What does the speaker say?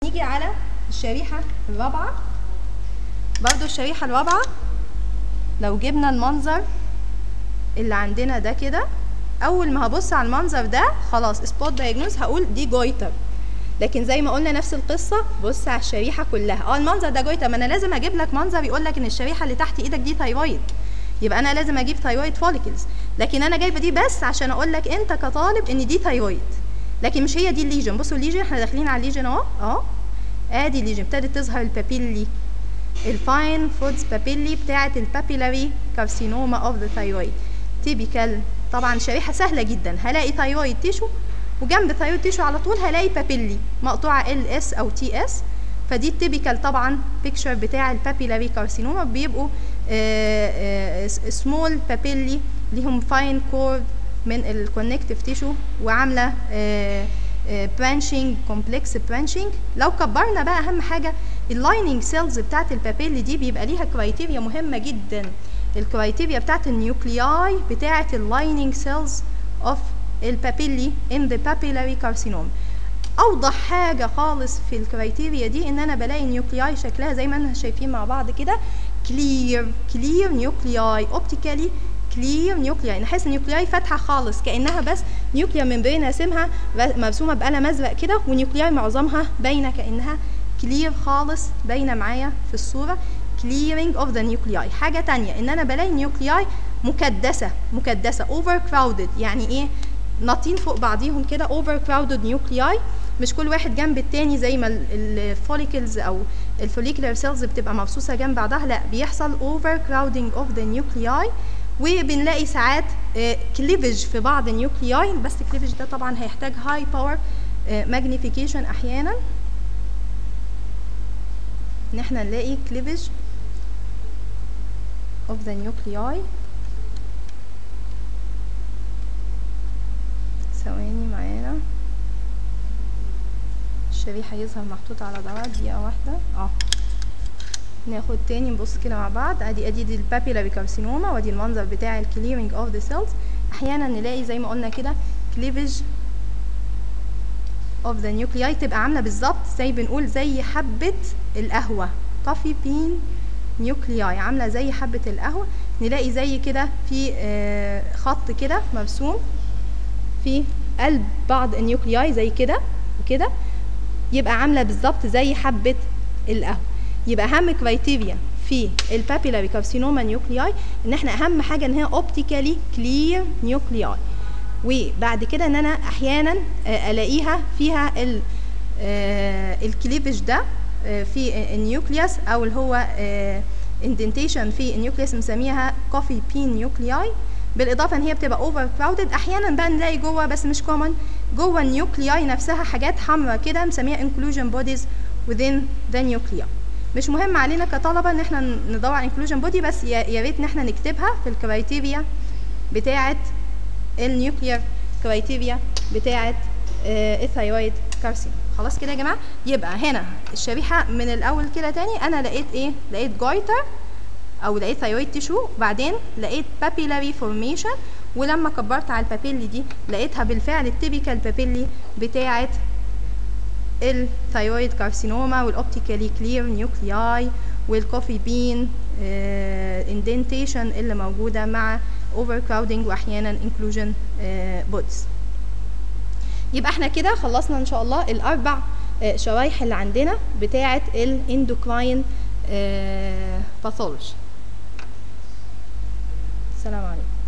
نيجي على الشريحه الرابعه برضو الشريحه الرابعه لو جبنا المنظر اللي عندنا ده كده اول ما هبص على المنظر ده خلاص سبوت دايجنوز هقول دي جويتر لكن زي ما قلنا نفس القصه بص على الشريحه كلها اه المنظر ده جويتر ما انا لازم اجيب لك منظر يقول لك ان الشريحه اللي تحت ايدك دي ثايرويد يبقى انا لازم اجيب ثايرويد فوليكلز لكن انا جايبه دي بس عشان اقول لك انت كطالب ان دي ثايرويد لكن مش هي دي الليجن بصوا الليجن احنا داخلين على الليجن اهو اهو ادي الليجن ابتدت تظهر البابيلي الفاين فودز بابيلي بتاعه البابيلاري كارسينوما اوف ذا ثايرويد تيبيكال طبعا شريحه سهله جدا هلاقي ثايرويد تيشو وجنب ثايرويد تيشو على طول هلاقي بابيلي مقطوعه ال اس او تي اس فدي التيبيكال طبعا بيكتشر بتاع البابيلاري كارسينوما بيبقوا سمول بابيلي ليهم فاين كورد من الكونكتيف تيشو وعامله برانشنج كومبلكس برانشنج لو كبرنا بقى اهم حاجه اللايننج سيلز بتاعت البابيلي دي بيبقى ليها كرايتيريا مهمه جدا الكرايتيريا بتاعت النيوكلياي بتاعت اللايننج سيلز اوف البابيلي ان ذا بابيلاري كارسينوم اوضح حاجه خالص في الكرايتيريا دي ان انا بلاقي نيوكلياي شكلها زي ما احنا شايفين مع بعض كده كلير كلير نيوكلياي اوبتيكالي كلير نيوكلياي نحس النيوكلياي فاتحه خالص كانها بس نيوكليا ممبرين راسمها مرسومه بقلم ازرق كده ونيوكلياي معظمها باينه كانها كلير خالص باينه معايا في الصوره clearing of the nuclei حاجة تانية ان انا بلاقي نيوكلياي مكدسة مكدسة overcrowded يعني ايه ناطين فوق بعضيهم كده overcrowded nuclei مش كل واحد جنب التاني زي ما الفوليكلز او الفوليكولار سيلز بتبقى مبسوسة جنب بعضها لا بيحصل overcrowding of the nuclei وبنلاقي ساعات كليفج في بعض النيوكلياي بس الكليفج ده طبعا هيحتاج هاي باور ماجنيفيكيشن احيانا ان احنا نلاقي كليفج of the nuclei ثواني معانا الشريحة يظهر محطوط على ضرع دقيقة واحدة اه ناخد تاني نبص كده مع بعض ادي ادي دي البابيلاري كارسينوما وادي المنظر بتاع الكليرنج اوف ذا سيلز احيانا نلاقي زي ما قلنا كده كليفج اوف ذا نيوكلياي تبقى عامله بالظبط زي بنقول زي حبه القهوه كافي بين نيوكلياي عامله زي حبه القهوه نلاقي زي كده في آه خط كده مرسوم في قلب بعض النيوكلياي زي كده وكده يبقى عامله بالظبط زي حبه القهوه يبقى اهم كرايتيريا في البابيلاري كارسينوما نيوكلياي ان احنا اهم حاجه ان هي اوبتيكالي كلير نيوكلياي وبعد كده ان انا احيانا الاقيها فيها الكليفج ده في النيوكليوس او اللي هو اندنتيشن في النيوكليوس مسميها كوفي بين نيوكلياي بالاضافه ان هي بتبقى اوفر كراودد احيانا بقى نلاقي جوه بس مش كومن جوه النيوكلياي نفسها حاجات حمراء كده مسميها انكلوجن بوديز within the nuclei مش مهم علينا كطلبه ان احنا ندور على انكلوجن بودي بس يا ريت ان احنا نكتبها في الكرايتيريا بتاعه النيوكليير كرايتيريا بتاعه آه الثايرويد كارسين خلاص كده يا جماعه يبقى هنا الشريحه من الاول كده تاني انا لقيت ايه لقيت جويتر او لقيت ثايرويد تيشو بعدين لقيت بابيلاري فورميشن ولما كبرت على البابيلي دي لقيتها بالفعل التيبيكال بابيلي بتاعه الثايرويد كارسينوما والاوبتيكالي كلير نيوكلياي والكوفي بين اندنتيشن اللي موجوده مع اوفر كراودنج واحيانا انكلوجن بودز يبقى احنا كده خلصنا ان شاء الله الاربع شرايح اللي عندنا بتاعه الاندوكراين باثولوجي السلام عليكم